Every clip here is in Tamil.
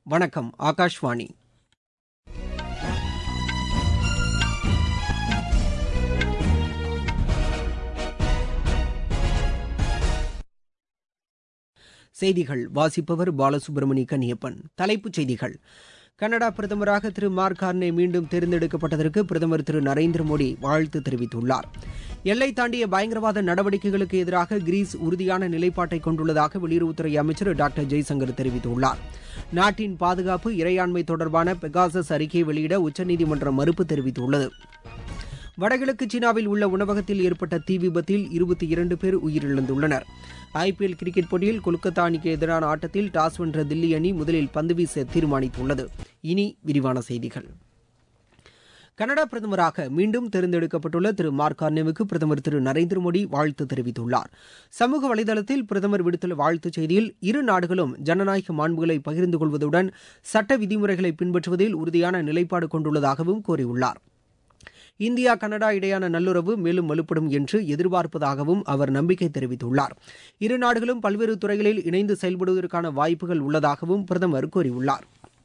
வணக்கம் ஆகாஷ்வாணி செய்திகள் வாசிப்பவர் பாலசுப்ரமணி கன்னியப்பன் தலைப்புச் செய்திகள் கனடா பிரதமராக திரு மார்க் கார்னே மீண்டும் தேர்ந்தெடுக்கப்பட்டதற்கு பிரதமர் திரு நரேந்திர மோடி வாழ்த்து தெரிவித்துள்ளார் எல்லை தாண்டிய பயங்கரவாத நடவடிக்கைகளுக்கு எதிராக கிரீஸ் உறுதியான நிலைப்பாட்டை கொண்டுள்ளதாக வெளியுறவுத்துறை அமைச்சர் டாக்டர் ஜெய்சங்கர் தெரிவித்துள்ளார் நாட்டின் பாதுகாப்பு இறையாண்மை தொடர்பான பெகாசஸ் அறிக்கையை வெளியிட உச்சநீதிமன்றம் மறுப்பு தெரிவித்துள்ளது வடகிழக்கு சீனாவில் உள்ள உணவகத்தில் ஏற்பட்ட தீ விபத்தில் இருபத்தி இரண்டு பேர் உயிரிழந்துள்ளனர் ஐபிஎல் கிரிக்கெட் போட்டியில் கொல்கத்தா அணிக்கு எதிரான ஆட்டத்தில் டாஸ் வென்ற தில்லி அணி முதலில் பந்து வீச தீர்மானித்துள்ளது இனி விரிவான செய்திகள் கனடா பிரதமராக மீண்டும் தேர்ந்தெடுக்கப்பட்டுள்ள திரு மார்க் கார்னேவுக்கு பிரதமர் திரு நரேந்திர மோடி வாழ்த்து தெரிவித்துள்ளார் சமூக வலைதளத்தில் பிரதமர் விடுத்துள்ள வாழ்த்துச் செய்தியில் இரு நாடுகளும் ஜனநாயக மாண்புகளை பகிர்ந்து கொள்வதுடன் சட்ட விதிமுறைகளை பின்பற்றுவதில் உறுதியான நிலைப்பாடு கொண்டுள்ளதாகவும் கூறியுள்ளார் இந்தியா கனடா இடையான நல்லுறவு மேலும் வலுப்படும் என்று எதிர்பார்ப்பதாகவும் அவர் நம்பிக்கை தெரிவித்துள்ளார் இரு நாடுகளும் பல்வேறு துறைகளில் இணைந்து செயல்படுவதற்கான வாய்ப்புகள் உள்ளதாகவும் பிரதமர் கூறியுள்ளார்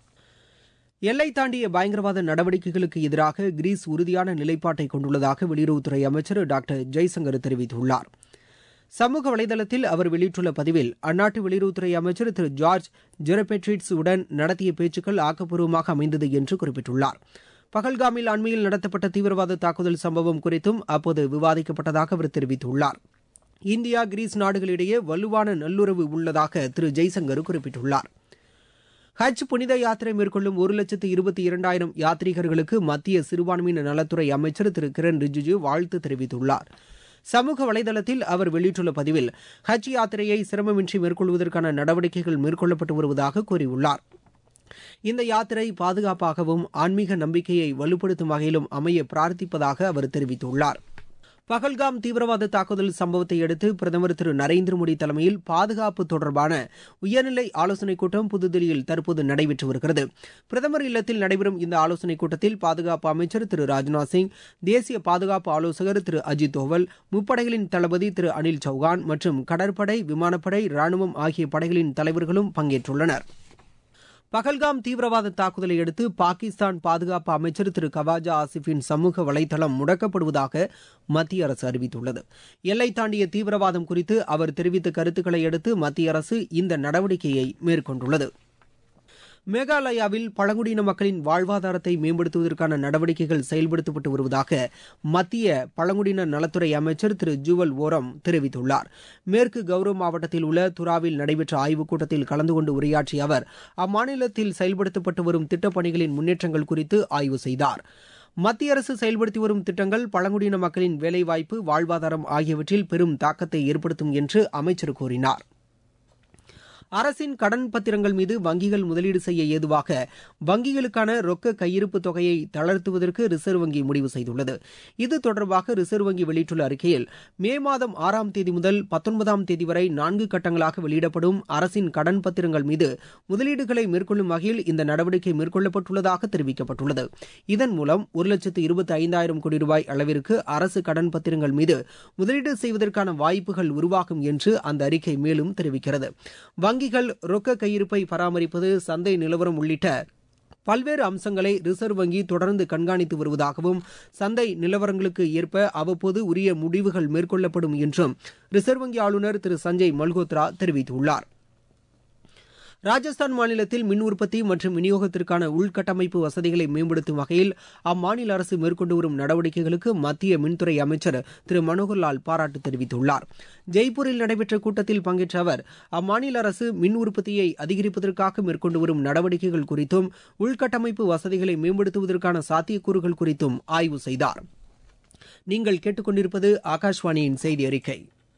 எல்லை தாண்டிய பயங்கரவாத நடவடிக்கைகளுக்கு எதிராக கிரீஸ் உறுதியான நிலைப்பாட்டை கொண்டுள்ளதாக வெளியுறவுத்துறை அமைச்சர் டாக்டர் ஜெய்சங்கர் தெரிவித்துள்ளார் சமூக வலைதளத்தில் அவர் வெளியிட்டுள்ள பதிவில் அந்நாட்டு வெளியுறவுத்துறை அமைச்சர் திரு ஜார்ஜ் ஜெரபெட்ரிட்ஸ் உடன் நடத்திய பேச்சுக்கள் ஆக்கப்பூர்வமாக அமைந்தது என்று குறிப்பிட்டுள்ளார் பகல்காமில் அண்மையில் நடத்தப்பட்ட தீவிரவாத தாக்குதல் சம்பவம் குறித்தும் அப்போது விவாதிக்கப்பட்டதாக அவர் தெரிவித்துள்ளார் இந்தியா கிரீஸ் நாடுகளிடையே வலுவான நல்லுறவு உள்ளதாக திரு ஜெய்சங்கர் குறிப்பிட்டுள்ளார் ஹஜ் புனித யாத்திரை மேற்கொள்ளும் ஒரு லட்சத்து இருபத்தி இரண்டாயிரம் யாத்ரீகர்களுக்கு மத்திய சிறுபான்மையின நலத்துறை அமைச்சர் திரு கிரண் ரிஜிஜு வாழ்த்து தெரிவித்துள்ளார் சமூக வலைதளத்தில் அவர் வெளியிட்டுள்ள பதிவில் ஹஜ் யாத்திரையை சிரமமின்றி மேற்கொள்வதற்கான நடவடிக்கைகள் மேற்கொள்ளப்பட்டு வருவதாக கூறியுள்ளார் இந்த யாத்திரை பாதுகாப்பாகவும் ஆன்மீக நம்பிக்கையை வலுப்படுத்தும் வகையிலும் அமைய பிரார்த்திப்பதாக அவர் தெரிவித்துள்ளார் பகல்காம் தீவிரவாத தாக்குதல் சம்பவத்தை அடுத்து பிரதமர் திரு நரேந்திர மோடி தலைமையில் பாதுகாப்பு தொடர்பான உயர்நிலை ஆலோசனைக் கூட்டம் புதுதில்லியில் தற்போது நடைபெற்று வருகிறது பிரதமர் இல்லத்தில் நடைபெறும் இந்த ஆலோசனைக் கூட்டத்தில் பாதுகாப்பு அமைச்சர் திரு ராஜ்நாத் சிங் தேசிய பாதுகாப்பு ஆலோசகர் திரு அஜித் தோவல் முப்படைகளின் தளபதி திரு அனில் சௌகான் மற்றும் கடற்படை விமானப்படை ராணுவம் ஆகிய படைகளின் தலைவர்களும் பங்கேற்றுள்ளனா் பகல்காம் தீவிரவாத தாக்குதலை அடுத்து பாகிஸ்தான் பாதுகாப்பு அமைச்சர் திரு கவாஜா ஆசிஃபின் சமூக வலைதளம் முடக்கப்படுவதாக மத்திய அரசு அறிவித்துள்ளது எல்லை தாண்டிய தீவிரவாதம் குறித்து அவர் தெரிவித்த கருத்துக்களை அடுத்து மத்திய அரசு இந்த நடவடிக்கையை மேற்கொண்டுள்ளது மேகாலயாவில் பழங்குடியின மக்களின் வாழ்வாதாரத்தை மேம்படுத்துவதற்கான நடவடிக்கைகள் செயல்படுத்தப்பட்டு வருவதாக மத்திய பழங்குடியின நலத்துறை அமைச்சர் திரு ஜுவல் ஓரம் தெரிவித்துள்ளார் மேற்கு கௌரவ் மாவட்டத்தில் உள்ள துராவில் நடைபெற்ற ஆய்வுக் கூட்டத்தில் கலந்து கொண்டு உரையாற்றிய அவர் அம்மாநிலத்தில் செயல்படுத்தப்பட்டு வரும் திட்டப்பணிகளின் முன்னேற்றங்கள் குறித்து ஆய்வு செய்தார் மத்திய அரசு செயல்படுத்தி வரும் திட்டங்கள் பழங்குடியின மக்களின் வேலைவாய்ப்பு வாழ்வாதாரம் ஆகியவற்றில் பெரும் தாக்கத்தை ஏற்படுத்தும் என்று அமைச்சர் கூறினார் அரசின் கடன் பத்திரங்கள் மீது வங்கிகள் முதலீடு செய்ய ஏதுவாக வங்கிகளுக்கான ரொக்க கையிருப்பு தொகையை தளர்த்துவதற்கு ரிசர்வ் வங்கி முடிவு செய்துள்ளது இது தொடர்பாக ரிசர்வ் வங்கி வெளியிட்டுள்ள அறிக்கையில் மே மாதம் ஆறாம் தேதி முதல் பத்தொன்பதாம் தேதி வரை நான்கு கட்டங்களாக வெளியிடப்படும் அரசின் கடன் பத்திரங்கள் மீது முதலீடுகளை மேற்கொள்ளும் வகையில் இந்த நடவடிக்கை மேற்கொள்ளப்பட்டுள்ளதாக தெரிவிக்கப்பட்டுள்ளது இதன் மூலம் ஒரு லட்சத்து இருபத்தி ஐந்தாயிரம் கோடி ரூபாய் அளவிற்கு அரசு கடன் பத்திரங்கள் மீது முதலீடு செய்வதற்கான வாய்ப்புகள் உருவாகும் என்று அந்த அறிக்கை மேலும் தெரிவிக்கிறது வங்கிகள் ரொக்க கையிருப்பை பராமரிப்பது சந்தை நிலவரம் உள்ளிட்ட பல்வேறு அம்சங்களை ரிசர்வ் வங்கி தொடர்ந்து கண்காணித்து வருவதாகவும் சந்தை நிலவரங்களுக்கு ஏற்ப அவ்வப்போது உரிய முடிவுகள் மேற்கொள்ளப்படும் என்றும் ரிசர்வ் வங்கி ஆளுநர் திரு சஞ்சய் மல்கோத்ரா தெரிவித்துள்ளார் ராஜஸ்தான் மாநிலத்தில் மின் உற்பத்தி மற்றும் விநியோகத்திற்கான உள்கட்டமைப்பு வசதிகளை மேம்படுத்தும் வகையில் அம்மாநில அரசு மேற்கொண்டு வரும் நடவடிக்கைகளுக்கு மத்திய மின்துறை அமைச்சர் திரு மனோகர்லால் பாராட்டு தெரிவித்துள்ளார் ஜெய்ப்பூரில் நடைபெற்ற கூட்டத்தில் பங்கேற்ற அவர் அம்மாநில அரசு மின் உற்பத்தியை அதிகரிப்பதற்காக மேற்கொண்டு வரும் நடவடிக்கைகள் குறித்தும் உள்கட்டமைப்பு வசதிகளை மேம்படுத்துவதற்கான சாத்தியக்கூறுகள் குறித்தும் ஆய்வு செய்தார் நீங்கள் கேட்டுக்கொண்டிருப்பது ஆகாஷ்வாணியின் செய்தி அறிக்கை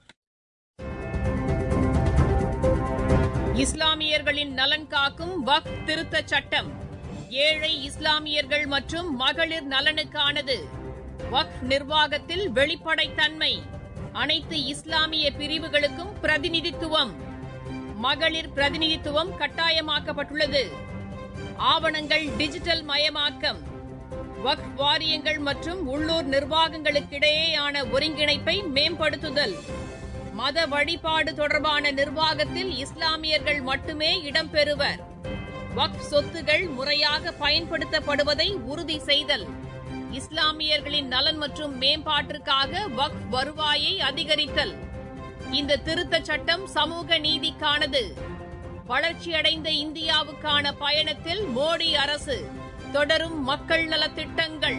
இஸ்லாமியர்களின் நலன் காக்கும் வக் திருத்த சட்டம் ஏழை இஸ்லாமியர்கள் மற்றும் மகளிர் நலனுக்கானது வக் நிர்வாகத்தில் வெளிப்படைத்தன்மை அனைத்து இஸ்லாமிய பிரிவுகளுக்கும் பிரதிநிதித்துவம் மகளிர் பிரதிநிதித்துவம் கட்டாயமாக்கப்பட்டுள்ளது ஆவணங்கள் டிஜிட்டல் மயமாக்கம் வக் வாரியங்கள் மற்றும் உள்ளூர் நிர்வாகங்களுக்கிடையேயான ஒருங்கிணைப்பை மேம்படுத்துதல் மத வழிபாடு தொடர்பான நிர்வாகத்தில் இஸ்லாமியர்கள் மட்டுமே இடம்பெறுவர் வக்ஃப் சொத்துகள் முறையாக பயன்படுத்தப்படுவதை உறுதி செய்தல் இஸ்லாமியர்களின் நலன் மற்றும் மேம்பாட்டிற்காக வக்ஃப் வருவாயை அதிகரித்தல் இந்த திருத்தச் சட்டம் சமூக நீதிக்கானது வளர்ச்சியடைந்த இந்தியாவுக்கான பயணத்தில் மோடி அரசு தொடரும் மக்கள் நலத்திட்டங்கள்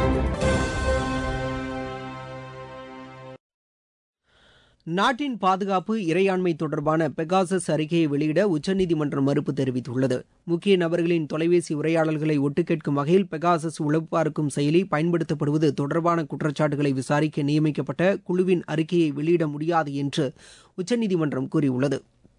நாட்டின் பாதுகாப்பு இறையாண்மை தொடர்பான பெகாசஸ் அறிக்கையை வெளியிட உச்சநீதிமன்றம் மறுப்பு தெரிவித்துள்ளது முக்கிய நபர்களின் தொலைபேசி உரையாடல்களை ஒட்டுக்கேட்கும் வகையில் பெகாசஸ் உளவு பார்க்கும் செயலி பயன்படுத்தப்படுவது தொடர்பான குற்றச்சாட்டுகளை விசாரிக்க நியமிக்கப்பட்ட குழுவின் அறிக்கையை வெளியிட முடியாது என்று உச்சநீதிமன்றம் கூறியுள்ளது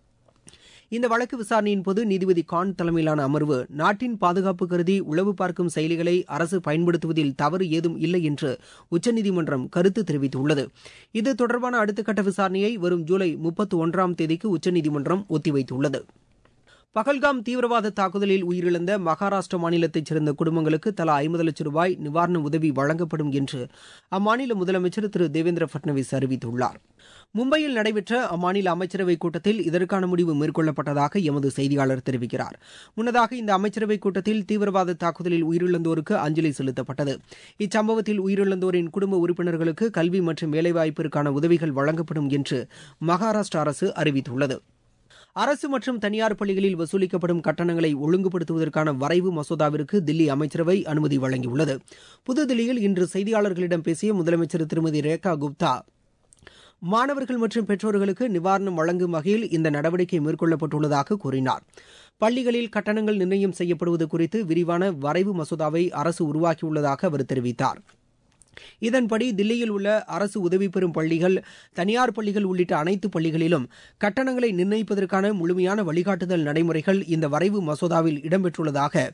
இந்த வழக்கு விசாரணையின் போது நீதிபதி கான் தலைமையிலான அமர்வு நாட்டின் பாதுகாப்பு கருதி உளவு பார்க்கும் செயலிகளை அரசு பயன்படுத்துவதில் தவறு ஏதும் இல்லை என்று உச்சநீதிமன்றம் கருத்து தெரிவித்துள்ளது இது தொடர்பான அடுத்த கட்ட விசாரணையை வரும் ஜூலை முப்பத்தி ஒன்றாம் தேதிக்கு உச்சநீதிமன்றம் ஒத்திவைத்துள்ளது பகல்காம் தீவிரவாத தாக்குதலில் உயிரிழந்த மகாராஷ்டிர மாநிலத்தைச் சேர்ந்த குடும்பங்களுக்கு தலா ஐம்பது லட்சம் ரூபாய் நிவாரண உதவி வழங்கப்படும் என்று அம்மாநில முதலமைச்சர் திரு தேவேந்திர பட்னவிஸ் அறிவித்துள்ளார் மும்பையில் நடைபெற்ற அம்மாநில அமைச்சரவைக் கூட்டத்தில் இதற்கான முடிவு மேற்கொள்ளப்பட்டதாக எமது செய்தியாளர் தெரிவிக்கிறார் முன்னதாக இந்த அமைச்சரவைக் கூட்டத்தில் தீவிரவாத தாக்குதலில் உயிரிழந்தோருக்கு அஞ்சலி செலுத்தப்பட்டது இச்சம்பவத்தில் உயிரிழந்தோரின் குடும்ப உறுப்பினர்களுக்கு கல்வி மற்றும் வேலைவாய்ப்பிற்கான உதவிகள் வழங்கப்படும் என்று மகாராஷ்டிரா அரசு அறிவித்துள்ளது அரசு மற்றும் தனியார் பள்ளிகளில் வசூலிக்கப்படும் கட்டணங்களை ஒழுங்குபடுத்துவதற்கான வரைவு மசோதாவிற்கு தில்லி அமைச்சரவை அனுமதி வழங்கியுள்ளது புதுதில்லியில் இன்று செய்தியாளர்களிடம் பேசிய முதலமைச்சர் திருமதி ரேகா குப்தா மாணவர்கள் மற்றும் பெற்றோர்களுக்கு நிவாரணம் வழங்கும் வகையில் இந்த நடவடிக்கை மேற்கொள்ளப்பட்டுள்ளதாக கூறினார் பள்ளிகளில் கட்டணங்கள் நிர்ணயம் செய்யப்படுவது குறித்து விரிவான வரைவு மசோதாவை அரசு உருவாக்கியுள்ளதாக அவர் தெரிவித்தார் இதன்படி தில்லியில் உள்ள அரசு உதவி பெறும் பள்ளிகள் தனியார் பள்ளிகள் உள்ளிட்ட அனைத்து பள்ளிகளிலும் கட்டணங்களை நிர்ணயிப்பதற்கான முழுமையான வழிகாட்டுதல் நடைமுறைகள் இந்த வரைவு மசோதாவில் இடம்பெற்றுள்ளதாக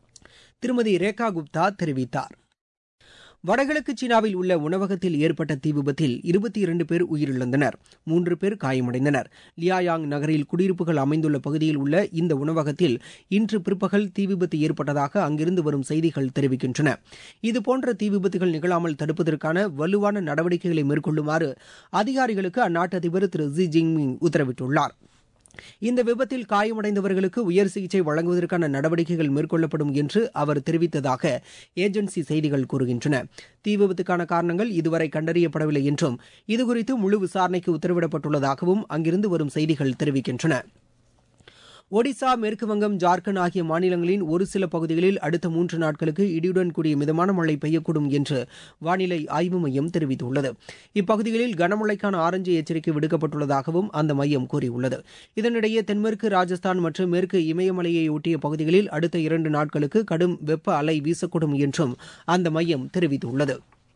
திருமதி ரேகா குப்தா தெரிவித்தார் வடகிழக்கு சீனாவில் உள்ள உணவகத்தில் ஏற்பட்ட தீ விபத்தில் இருபத்தி இரண்டு பேர் உயிரிழந்தனர் மூன்று பேர் காயமடைந்தனர் லியாயாங் நகரில் குடியிருப்புகள் அமைந்துள்ள பகுதியில் உள்ள இந்த உணவகத்தில் இன்று பிற்பகல் தீ விபத்து ஏற்பட்டதாக அங்கிருந்து வரும் செய்திகள் தெரிவிக்கின்றன இதுபோன்ற தீ விபத்துகள் நிகழாமல் தடுப்பதற்கான வலுவான நடவடிக்கைகளை மேற்கொள்ளுமாறு அதிகாரிகளுக்கு அந்நாட்டு அதிபர் திரு ஜி ஜின்பிங் உத்தரவிட்டுள்ளார் இந்த விபத்தில் காயமடைந்தவர்களுக்கு உயர் சிகிச்சை வழங்குவதற்கான நடவடிக்கைகள் மேற்கொள்ளப்படும் என்று அவர் தெரிவித்ததாக ஏஜென்சி செய்திகள் கூறுகின்றன தீ விபத்துக்கான காரணங்கள் இதுவரை கண்டறியப்படவில்லை என்றும் இதுகுறித்து முழு விசாரணைக்கு உத்தரவிடப்பட்டுள்ளதாகவும் அங்கிருந்து வரும் செய்திகள் தெரிவிக்கின்றன ஒடிசா மேற்குவங்கம் ஜார்க்கண்ட் ஆகிய மாநிலங்களின் ஒரு சில பகுதிகளில் அடுத்த மூன்று நாட்களுக்கு இடியுடன் கூடிய மிதமான மழை பெய்யக்கூடும் என்று வானிலை ஆய்வு மையம் தெரிவித்துள்ளது இப்பகுதிகளில் கனமழைக்கான ஆரஞ்சு எச்சரிக்கை விடுக்கப்பட்டுள்ளதாகவும் அந்த மையம் கூறியுள்ளது இதனிடையே தென்மேற்கு ராஜஸ்தான் மற்றும் மேற்கு இமயமலையை ஒட்டிய பகுதிகளில் அடுத்த இரண்டு நாட்களுக்கு கடும் வெப்ப அலை வீசக்கூடும் என்றும் அந்த மையம் தெரிவித்துள்ளது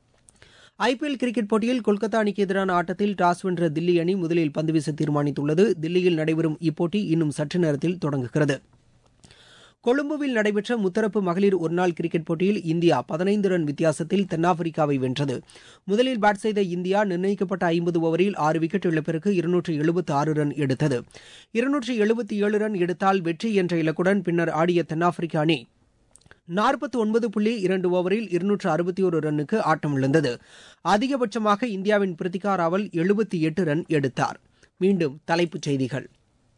ஐபிஎல் கிரிக்கெட் போட்டியில் கொல்கத்தா அணிக்கு எதிரான ஆட்டத்தில் டாஸ் வென்ற தில்லி அணி முதலில் பந்து வீச தீர்மானித்துள்ளது தில்லியில் நடைபெறும் இப்போட்டி இன்னும் சற்று நேரத்தில் தொடங்குகிறது கொழும்புவில் நடைபெற்ற முத்தரப்பு மகளிர் ஒருநாள் கிரிக்கெட் போட்டியில் இந்தியா பதினைந்து ரன் வித்தியாசத்தில் தென்னாப்பிரிக்காவை வென்றது முதலில் பேட் செய்த இந்தியா நிர்ணயிக்கப்பட்ட ஐம்பது ஓவரில் ஆறு விக்கெட் இழப்பிற்கு இருநூற்று எழுபத்து ஆறு ரன் எடுத்தது இருநூற்று எழுபத்தி ஏழு ரன் எடுத்தால் வெற்றி என்ற இலக்குடன் பின்னர் ஆடிய தென்னாப்பிரிக்க அணி நாற்பத்தி ஒன்பது புள்ளி இரண்டு ஓவரில் இருநூற்று அறுபத்தி ஒரு ரன்னுக்கு ஆட்டமிழந்தது அதிகபட்சமாக இந்தியாவின் பிரித்திகா ராவல் எழுபத்தி எட்டு ரன் எடுத்தார் மீண்டும் தலைப்புச் செய்திகள்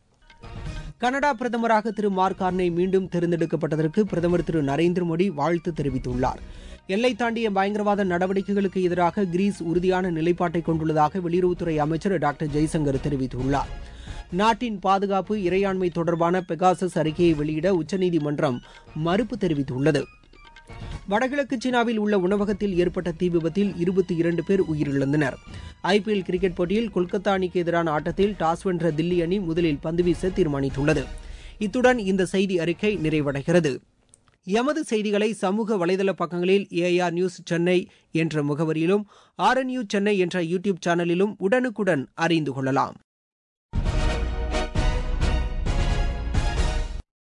கனடா பிரதமராக திரு மார்க் கார்னே மீண்டும் தேர்ந்தெடுக்கப்பட்டதற்கு பிரதமர் திரு நரேந்திர மோடி வாழ்த்து தெரிவித்துள்ளார் எல்லை தாண்டிய பயங்கரவாத நடவடிக்கைகளுக்கு எதிராக கிரீஸ் உறுதியான நிலைப்பாட்டை கொண்டுள்ளதாக வெளியுறவுத்துறை அமைச்சர் டாக்டர் ஜெய்சங்கர் தெரிவித்துள்ளார் நாட்டின் பாதுகாப்பு இறையாண்மை தொடர்பான பெகாசஸ் அறிக்கையை வெளியிட உச்சநீதிமன்றம் மறுப்பு தெரிவித்துள்ளது வடகிழக்கு சீனாவில் உள்ள உணவகத்தில் ஏற்பட்ட தீ விபத்தில் இருபத்தி இரண்டு பேர் உயிரிழந்தனர் ஐபிஎல் கிரிக்கெட் போட்டியில் கொல்கத்தா அணிக்கு எதிரான ஆட்டத்தில் டாஸ் வென்ற தில்லி அணி முதலில் பந்து வீச தீர்மானித்துள்ளது இத்துடன் இந்த செய்தி அறிக்கை நிறைவடைகிறது எமது செய்திகளை சமூக வலைதள பக்கங்களில் ஏஆர் நியூஸ் சென்னை என்ற முகவரியிலும் ஆர்என்யூ சென்னை என்ற யூடியூப் சேனலிலும் உடனுக்குடன் அறிந்து கொள்ளலாம்